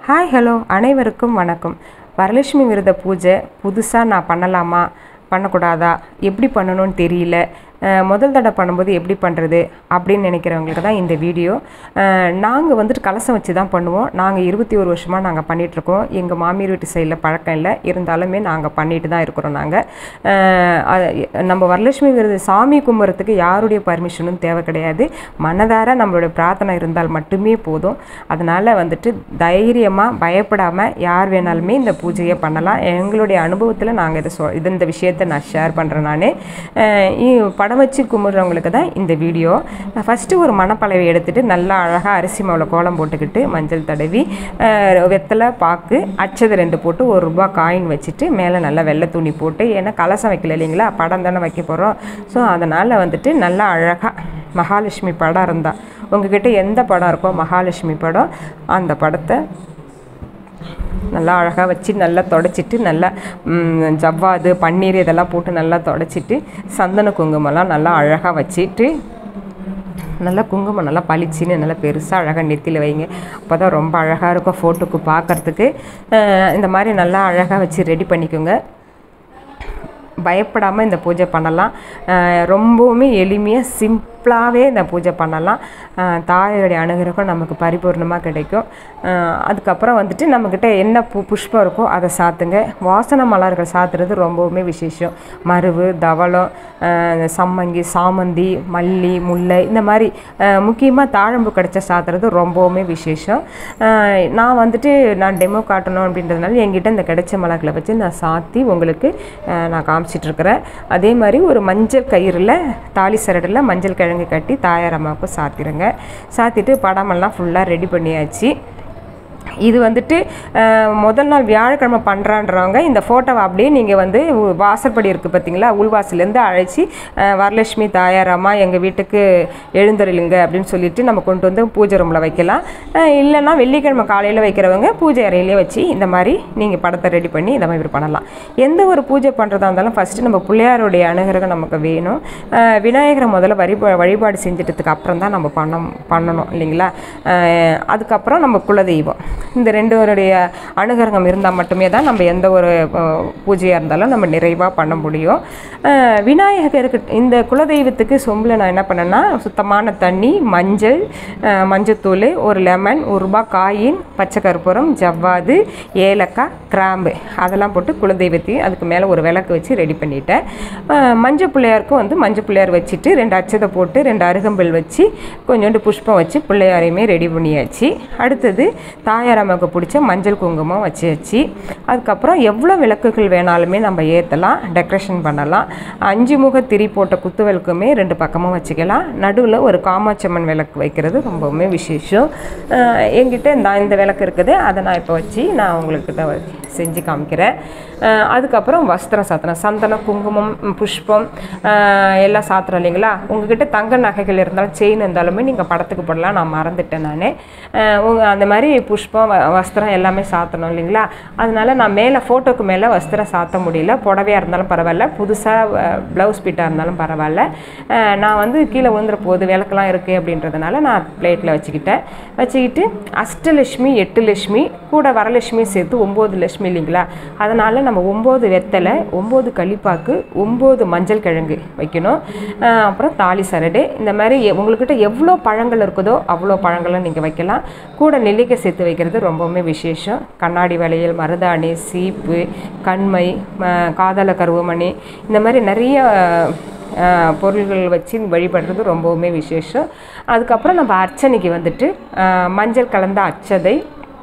hi hello அனைவருக்கும் வணக்கம் வரலட்சுமி விரத பூஜை புதுசாக நான் பண்ணலாமா பண்ணக்கூடாதா எப்படி பண்ணணும்னு தெரியல அஹ், முதல் தடவை பண்ணும்போது எப்படி பண்ணுறது அப்படின்னு நினைக்கிறவங்களுக்கு தான் இந்த வீடியோ நாங்கள் வந்துட்டு கலசம் வச்சு தான் பண்ணுவோம் நாங்கள் இருபத்தி ஒரு வருஷமாக நாங்கள் பண்ணிகிட்ருக்கோம் எங்கள் மாமியார் வீட்டு சைடில் பழக்கம் இல்லை இருந்தாலுமே நாங்கள் பண்ணிட்டு தான் இருக்கிறோம் நாங்கள் நம்ம வரலட்சுமி விரத சாமி கும்பிட்றதுக்கு யாருடைய பர்மிஷனும் தேவை கிடையாது மனதார நம்மளுடைய பிரார்த்தனை இருந்தால் மட்டுமே போதும் அதனால் வந்துட்டு தைரியமாக பயப்படாமல் யார் வேணாலுமே இந்த பூஜையை பண்ணலாம் எங்களுடைய அனுபவத்தில் நாங்கள் இதை சொ இது இந்த விஷயத்தை நான் ஷேர் பண்ணுறேன் நான் படம் வச்சு கும்பிட்றவங்களுக்கு தான் இந்த வீடியோ ஃபஸ்ட்டு ஒரு மணப்பலவை எடுத்துகிட்டு நல்லா அழகாக அரிசி மாவில் கோலம் போட்டுக்கிட்டு மஞ்சள் தடவி அஹ், வெத்தலை பாக்கு அச்சது ரெண்டு போட்டு ஒரு ரூபா காயின் வச்சுட்டு மேலே நல்லா வெள்ளை துணி போட்டு ஏன்னா கலசம் வைக்கல இல்லைங்களா படம் தானே வைக்க போகிறோம் ஸோ அதனால் வந்துட்டு நல்லா அழகாக மகாலட்சுமி படம் இருந்தால் உங்ககிட்ட எந்த படம் இருக்கோ மகாலட்சுமி படம் அந்த படத்தை நல்லா அழகாக வச்சு நல்லா தொடச்சிட்டு நல்லா ம், ஜவ்வாது பன்னீர் இதெல்லாம் போட்டு நல்லா தொடச்சிட்டு சந்தன குங்குமம்லாம் நல்லா அழகாக வச்சுட்டு நல்லா குங்குமம் நல்லா பளிச்சுன்னு நல்லா பெருசாக அழகாக நெத்தியில் வைங்க அப்போ தான் ரொம்ப அழகாக இருக்கும் ஃபோட்டோக்கு பார்க்குறதுக்கு இந்த மாதிரி நல்லா அழகாக வச்சு ரெடி பண்ணிக்கோங்க பயப்படாமல் இந்த பூஜை பண்ணலாம் அஹ் ரொம்பவுமே எளிமையாக சிம்பிளாகவே இந்த பூஜை பண்ணலாம் அஹ் தாயோடைய அனுகிரகம் நமக்கு பரிபூர்ணமாக கிடைக்கும் அஹ் அதுக்கப்புறம் வந்துட்டு நம்மக்கிட்ட என்ன பூ புஷ்பம் இருக்கோ அதை சாத்துங்க வாசனை மலர்கள் சாத்துறது ரொம்பவுமே விசேஷம் மருவு தவளம் அஹ் சம்மங்கி சாமந்தி மல்லி முல்லை இந்த மாதிரி முக்கியமாக தாழம்பு கிடச்ச சாத்துறது ரொம்பவுமே விசேஷம் அஹ் நான் வந்துட்டு நான் டெமோ காட்டணும் அப்படின்றதுனால என்கிட்ட இந்த கிடைச்ச மலர்களை வச்சு நான் சாத்தி உங்களுக்கு அஹ், நான் காமிச்சிட்டு இருக்கிறேன் அதே மாதிரி ஒரு மஞ்சள் கயிறில் தாலி சரடில் மஞ்சள் கிழங்கு கட்டி தாயார் அம்மாவுக்கும் சாத்திடுங்க சாத்திட்டு படமெல்லாம் ஃபுல்லாக ரெடி பண்ணியாச்சு இது வந்துட்டு அஹ், முதல் நாள் வியாழக்கிழமை பண்ணுறான்றவங்க இந்த ஃபோட்டோவை அப்படியே நீங்கள் வந்து உ- வாசற்படி இருக்குது பார்த்தீங்களா உள்வாசலேருந்து அழைச்சி அஹ், வரலட்சுமி தாயாரம்மா எங்கள் வீட்டுக்கு எழுந்தருளுங்க அப்படின்னு சொல்லிட்டு நம்ம கொண்டு வந்து பூஜை ரூமில் வைக்கலாம் அஹ், இல்லைன்னா வெள்ளிக்கிழமை காலையில் வைக்கிறவங்க பூஜை அறையிலே வச்சு இந்த மாதிரி நீங்கள் படத்தை ரெடி பண்ணி இந்த மாதிரி பண்ணலாம் எந்த ஒரு பூஜை பண்ணுறதா இருந்தாலும் ஃபஸ்ட்டு நம்ம பிள்ளையாருடைய அனுகிரகம் நமக்கு வேணும் அஹ், விநாயகரை முதல்ல வழிபா வழிபாடு செஞ்சுட்டதுக்கு அப்புறம் தான் நம்ம பண்ண பண்ணணும் இல்லைங்களா அஹ், அதுக்கப்புறம் நம்ம குலதெய்வம் இந்த ரெண்டுவருடைய அனுகிரகம் இருந்தால் மட்டுமே தான் நம்ம எந்த ஒரு அஹ், பூஜையாக இருந்தாலும் நம்ம நிறைவாக பண்ண முடியும் அஹ், விநாயகருக்கு இந்த குலதெய்வத்துக்கு சொம்பில் நான் என்ன பண்ணேன்னா சுத்தமான தண்ணி மஞ்சள் அஹ், மஞ்சத்தூள் ஒரு லெமன் ஒரு ரூபாய் காயின் பச்சை கற்பூரம் ஜவ்வாது ஏலக்காய் கிராம்பு அதெல்லாம் போட்டு குலதெய்வத்தையும் அதுக்கு மேலே ஒரு விளக்கு வச்சு ரெடி பண்ணிட்டேன் அஹ், மஞ்சள் பிள்ளையாருக்கும் வந்து மஞ்சள் பிள்ளையார் வச்சுட்டு ரெண்டு அச்சதை போட்டு ரெண்டு அருகம்பில் வச்சு கொஞ்சோண்டு புஷ்பம் வச்சு பிள்ளையாரையுமே ரெடி பண்ணியாச்சு அடுத்தது தாயாரம்மாவுக்கு பிடிச்ச மஞ்சள் குங்குமம் வச்சாச்சு அதுக்கப்புறம் எவ்வளோ விளக்குகள் வேணாலுமே நம்ம ஏற்றலாம் டெக்கரேஷன் பண்ணலாம் அஞ்சு முக திரி போட்ட குத்து விளக்குமே ரெண்டு பக்கமும் வச்சுக்கலாம் நடுவில் ஒரு காமாட்சம்மன் விளக்கு வைக்கிறது ரொம்பவுமே விசேஷம் அஹ் என்கிட்ட இந்த இந்த விளக்கு இருக்குது அதை நான் இப்போ வச்சு நான் உங்கள்கிட்ட வ- செஞ்சு காமிக்கிறேன் அஹ் அதுக்கப்புறம் வஸ்திரம் சாத்திரம் சந்தனம் குங்குமம் ம், புஷ்பம் அஹ் எல்லாம் சாத்திரம் இல்லைங்களா உங்ககிட்ட தங்க நகைகள் இருந்தாலும் செயின் இருந்தாலுமே நீங்கள் படத்துக்கு போடலாம் நான் மறந்துட்டேன் நான் உங்கள் அந்த மாதிரி புஷ்பம் வ- வஸ்திரம் எல்லாமே சாத்தணும் இல்லைங்களா அதனால நான் மேலே ஃபோட்டோக்கு மேலே வஸ்திரம் சாத்த முடியல புடவையாக இருந்தாலும் பரவாயில்ல புதுசாக ப்ளவுஸ் பீட்டாக இருந்தாலும் பரவாயில்ல அஹ் நான் வந்து கீழே விழுந்துற போது விளக்கெல்லாம் இருக்குது அப்படின்றதுனால நான் பிளேட்டில் வச்சுக்கிட்டேன் வச்சுக்கிட்டு அஷ்டலட்சுமி எட்டு லட்சுமி கூட வரலட்சுமி சேர்த்து ஒம்பது லட்சுமி இல்லைங்களா அதனால் நம்ம ஒம்பது வெத்தலை ஒம்பது களிப்பாக்கு ஒம்பது மஞ்சள் கிழங்கு வைக்கணும் அஹ் அப்புறம் தாலி சரடு இந்த மாதிரி எ- உங்கள்கிட்ட எவ்வளோ பழங்கள் இருக்குதோ அவ்வளோ பழங்களும் நீங்கள் வைக்கலாம் கூட நெல்லிக்காய் சேர்த்து வைக்கிறது ரொம்பவுமே விசேஷம் கண்ணாடி வளையல் மருதாணி சீப்பு கண்மை ம- காதல கருவமணி இந்த மாதிரி நிறைய அஹ், பொருள்கள் வச்சு வழிபடுறது ரொம்பவுமே விசேஷம் அதுக்கப்புறம் நம்ம அர்ச்சனைக்கு வந்துட்டு அஹ், மஞ்சள் கலந்த அச்சதை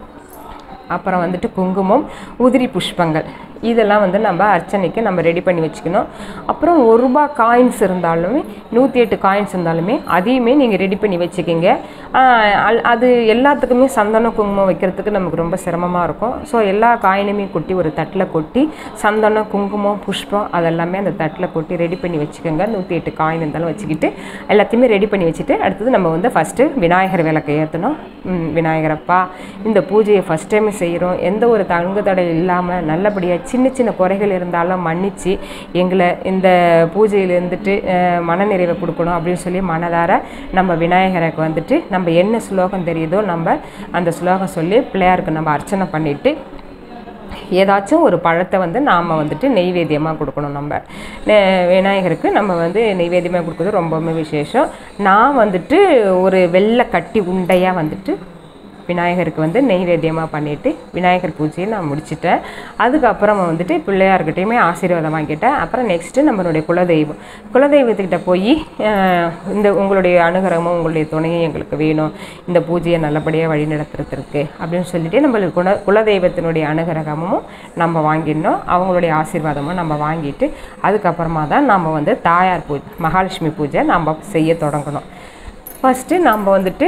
அப்புறம் வந்துட்டு குங்குமம் உதிரி புஷ்பங்கள் இதெல்லாம் வந்து நம்ம அர்ச்சனைக்கு நம்ம ரெடி பண்ணி வச்சுக்கணும் அப்புறம் ஒரு ரூபா காயின்ஸ் இருந்தாலுமே நூற்றி எட்டு காயின்ஸ் இருந்தாலுமே அதையுமே நீங்கள் ரெடி பண்ணி வச்சுக்கிங்க ஆஹ் அல்- அது எல்லாத்துக்குமே சந்தனம் குங்குமம் வைக்கிறதுக்கு நமக்கு ரொம்ப சிரமமாக இருக்கும் ஸோ எல்லா காயினுமே கொட்டி ஒரு தட்டில் கொட்டி சந்தனம் குங்குமம் புஷ்பம் அதெல்லாமே அந்த தட்டில் கொட்டி ரெடி பண்ணி வச்சுக்கோங்க நூற்றி எட்டு காயின் இருந்தாலும் வச்சுக்கிட்டு எல்லாத்தையுமே ரெடி பண்ணி வச்சுட்டு அடுத்தது நம்ம வந்து ஃபஸ்ட்டு விநாயகர் விளக்கை ஏற்றணும் விநாயகரப்பா இந்த பூஜையை ஃபஸ்ட் டைம் செய்கிறோம் எந்த ஒரு தங்கு தடை இல்லாமல் நல்லபடியாக சின்ன சின்ன குறைகள் இருந்தாலும் மன்னித்து எங்களை இந்த பூஜையில் இருந்துட்டு அஹ், மனநிறைவை கொடுக்கணும் அப்படின்னு சொல்லி மனதார நம்ம விநாயகருக்கு வந்துட்டு நம்ம என்ன ஸ்லோகம் தெரியுதோ நம்ம அந்த ஸ்லோகம் சொல்லி பிள்ளையாருக்கு நம்ம அர்ச்சனை பண்ணிவிட்டு ஏதாச்சும் ஒரு பழத்தை வந்து நாம் வந்துட்டு நெய்வேத்தியமாக கொடுக்கணும் நம்ம நெ- விநாயகருக்கு நம்ம வந்து நெய்வேத்தியமாக கொடுக்குறது ரொம்பவுமே விசேஷம் நான் வந்துட்டு ஒரு வெள்ளை கட்டி உண்டையாக வந்துட்டு விநாயகருக்கு வந்து நெய்வேத்தியமாக பண்ணிவிட்டு விநாயகர் பூஜையை நான் முடிச்சிட்டேன் அதுக்கப்புறமா வந்துட்டு பிள்ளையார்கிட்டையுமே ஆசீர்வாதம் வாங்கிட்டேன் அப்புறம் நெக்ஸ்ட்டு நம்மளுடைய குலதெய்வம் குலதெய்வத்துக்கிட்ட போய் அஹ், இந்த உங்களுடைய அனுகிரகமும் உங்களுடைய துணையும் எங்களுக்கு வேணும் இந்த பூஜையை நல்லபடியாக வழி நடத்துறதுக்கு அப்படின்னு சொல்லிட்டு நம்மளுக்கு குல குலதெய்வத்தினுடைய அனுகிரகமும் நம்ம வாங்கிடணும் அவங்களுடைய ஆசீர்வாதமும் நம்ம வாங்கிட்டு அதுக்கப்புறமா தான் நம்ம வந்து தாயார் பூஜை மகாலட்சுமி பூஜை நம்ம செய்ய தொடங்கணும் ஃபஸ்ட்டு நம்ம வந்துட்டு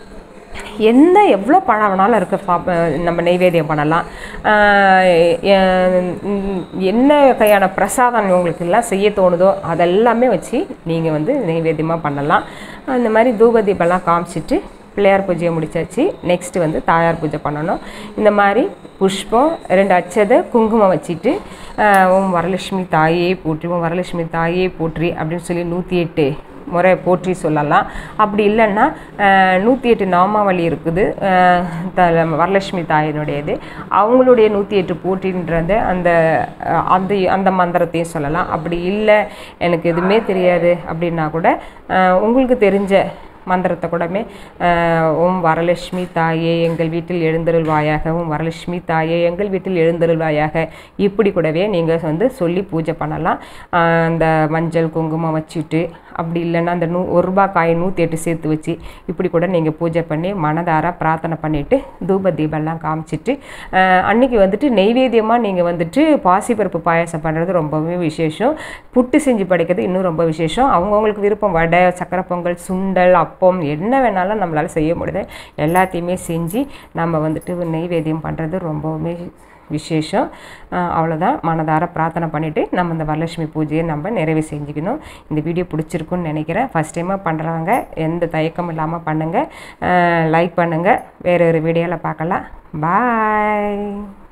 என்ன எவ்வளோ பழம் வேணாலும் இருக்க சாப்ப நம்ம நெய்வேத்தியம் பண்ணலாம் ஆஹ் எ- உம் என்ன வகையான பிரசாதம் உங்களுக்கு எல்லாம் செய்ய தோணுதோ அதெல்லாமே வச்சு நீங்கள் வந்து நெய்வேத்தியமாக பண்ணலாம் அந்த மாதிரி தூப தீபம்லாம் காமிச்சிட்டு பிள்ளையார் பூஜையை முடிச்சாச்சு நெக்ஸ்ட்டு வந்து தாயார் பூஜை பண்ணணும் இந்த மாதிரி புஷ்பம் ரெண்டு அச்சதை குங்குமம் வச்சுட்டு ஆஹ் ஓம் வரலட்சுமி தாயே போற்றி ஓம் வரலட்சுமி தாயே போற்றி அப்படின்னு சொல்லி நூற்றி எட்டு முறை போற்றி சொல்லலாம் அப்படி இல்லைன்னா நூற்றி எட்டு நாமாவளி இருக்குது அஹ் த வரலட்சுமி தாயினுடையது அவங்களுடைய நூற்றி எட்டு போற்றின்றது அந்த அஹ், அந்த அந்த மந்திரத்தையும் சொல்லலாம் அப்படி இல்லை எனக்கு எதுவுமே தெரியாது அப்படின்னா கூட அஹ், உங்களுக்கு தெரிஞ்ச மந்திரத்தை கூடமே அஹ், ஓம் வரலட்சுமி தாயே எங்கள் வீட்டில் எழுந்தருள்வாயாக ஓம் வரலட்சுமி தாயே எங்கள் வீட்டில் எழுந்தருள்வாயாக இப்படி கூடவே நீங்கள் வந்து சொல்லி பூஜை பண்ணலாம் அஹ், அந்த மஞ்சள் குங்குமம் வச்சுட்டு அப்படி இல்லைன்னா அந்த நூ ஒரு ரூபாய் காயின் நூற்றி எட்டு சேர்த்து வச்சு இப்படி கூட நீங்கள் பூஜை பண்ணி மனதார பிரார்த்தனை பண்ணிவிட்டு தூப தீபம்லாம் காமிச்சிட்டு அஹ், அன்னைக்கு வந்துட்டு நெய்வேத்தியமாக நீங்கள் வந்துட்டு பாசிப்பருப்பு பாயாசம் பண்ணுறது ரொம்பவே விசேஷம் புட்டு செஞ்சு படைக்கிறது இன்னும் ரொம்ப விசேஷம் அவங்கவுங்களுக்கு விருப்பம் வடை சக்கரை பொங்கல் சுண்டல் அப்பம் என்ன வேணாலும் நம்மளால் செய்ய முடியுது எல்லாத்தையுமே செஞ்சு நம்ம வந்துட்டு நெய்வேத்தியம் பண்ணுறது ரொம்பவுமே விசேஷம் அஹ் அவ்வளோதான் மனதார பிரார்த்தனை பண்ணிவிட்டு நம்ம இந்த வரலட்சுமி பூஜையை நம்ம நிறைவு செஞ்சுக்கணும் இந்த வீடியோ பிடிச்சிருக்குன்னு நினைக்கிறேன் ஃபஸ்ட் டைமாக பண்ணுறவங்க எந்த தயக்கமும் இல்லாமல் பண்ணுங்கள் லைக் பண்ணுங்கள் வேறு ஒரு வீடியோவில் பார்க்கலாம் பாய்